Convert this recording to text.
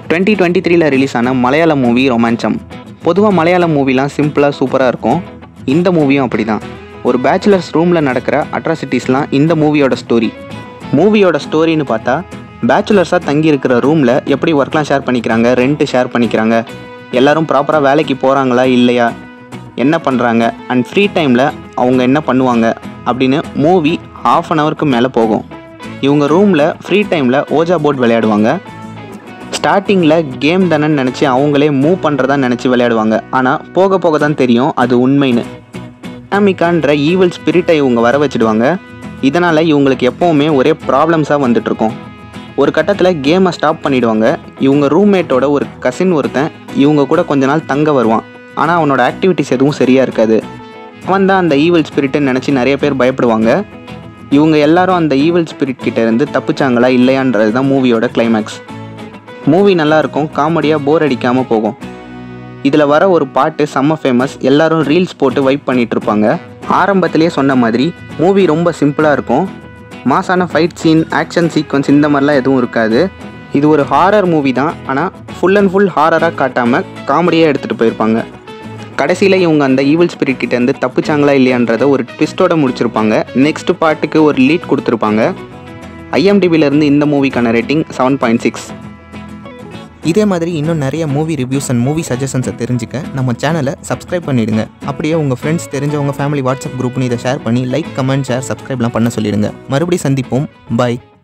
twenty twenty த்ரீல release ஆன மலையாள மூவி ரொமான்சம் பொதுவாக மலையாள மூவிலாம் சிம்பிளாக சூப்பராக இருக்கும் இந்த மூவியும் அப்படி தான் ஒரு பேச்சுலர்ஸ் ரூமில் நடக்கிற அட்ராசிட்டிஸ்லாம் இந்த மூவியோட ஸ்டோரி மூவியோட ஸ்டோரின்னு பார்த்தா பேச்சுலர்ஸாக தங்கி இருக்கிற ரூமில் எப்படி ஒர்க்லாம் ஷேர் பண்ணிக்கிறாங்க ரெண்ட்டு ஷேர் பண்ணிக்கிறாங்க எல்லாரும் ப்ராப்பராக வேலைக்கு போகிறாங்களா இல்லையா என்ன பண்ணுறாங்க அண்ட் ஃப்ரீ டைமில் அவங்க என்ன பண்ணுவாங்க அப்படின்னு மூவி ஹாஃப் அன் ஹவருக்கு மேலே போகும் இவங்க ரூமில் ஃப்ரீ டைமில் ஓஜா போர்ட் விளையாடுவாங்க ஸ்டார்டிங்கில் கேம் தானேன்னு நினச்சி அவங்களே மூவ் பண்ணுறதா நினச்சி விளையாடுவாங்க ஆனால் போக போக தான் தெரியும் அது உண்மைன்னு அமிகான்ற ஈவில் ஸ்பிரிட்டை இவங்க வர வச்சிடுவாங்க இதனால் இவங்களுக்கு எப்போவுமே ஒரே ப்ராப்ளம்ஸாக வந்துட்டுருக்கும் ஒரு கட்டத்தில் கேமை ஸ்டாப் பண்ணிடுவாங்க இவங்க ரூம்மேட்டோட ஒரு கசின் ஒருத்தன் இவங்க கூட கொஞ்ச நாள் தங்க வருவான் ஆனால் அவனோட ஆக்டிவிட்டிஸ் எதுவும் சரியாக இருக்காது அவன் தான் அந்த ஈவில் ஸ்பிரிட்டுன்னு நினச்சி நிறைய பேர் பயப்படுவாங்க இவங்க எல்லாரும் அந்த ஈவில் ஸ்பிரிட் கிட்ட இருந்து தப்பிச்சாங்களா இல்லையான்றது தான் மூவியோட கிளைமேக்ஸ் மூவி நல்லா இருக்கும் காமெடியாக போர் அடிக்காமல் போகும் இதில் வர ஒரு பாட்டு செம்ம ஃபேமஸ் எல்லாரும் ரீல்ஸ் போட்டு வைப் பண்ணிட்டு இருப்பாங்க ஆரம்பத்திலே சொன்ன மாதிரி மூவி ரொம்ப சிம்பிளாக இருக்கும் மாசான ஃபைட் சீன் ஆக்ஷன் சீக்வன்ஸ் இந்த மாதிரிலாம் எதுவும் இருக்காது இது ஒரு ஹாரர் மூவி தான் ஆனால் ஃபுல் அண்ட் ஃபுல் ஹாரராக காட்டாமல் காமெடியாக எடுத்துகிட்டு போயிருப்பாங்க கடைசியில் இவங்க அந்த ஈவில் ஸ்பிரிட் கிட்ட இருந்து தப்பிச்சாங்களா இல்லையான்றத ஒரு ட்விஸ்ட்டோட முடிச்சிருப்பாங்க நெக்ஸ்ட் பாட்டுக்கு ஒரு லீட் கொடுத்துருப்பாங்க ஐஎம்டிபியிலேருந்து இந்த மூவிக்கான ரேட்டிங் செவன் பாயிண்ட் சிக்ஸ் இதே மாதிரி இன்னும் நிறைய மூவி ரிவ்யூஸ் அண்ட் மூவி சஜஷன்ஸை தெரிஞ்சுக்க நம்ம சேனலை சப்ஸ்கிரைப் பண்ணிடுங்க அப்படியே உங்கள் ஃப்ரெண்ட்ஸ் தெரிஞ்சவங்க ஃபேமிலி வாட்ஸ்அப் குரூப்னு இதை ஷேர் பண்ணி லைக் கமெண்ட் ஷேர் சப்ஸ்கிரைப்லாம் பண்ண சொல்லிடுங்க மறுபடியும் சந்திப்போம் பாய்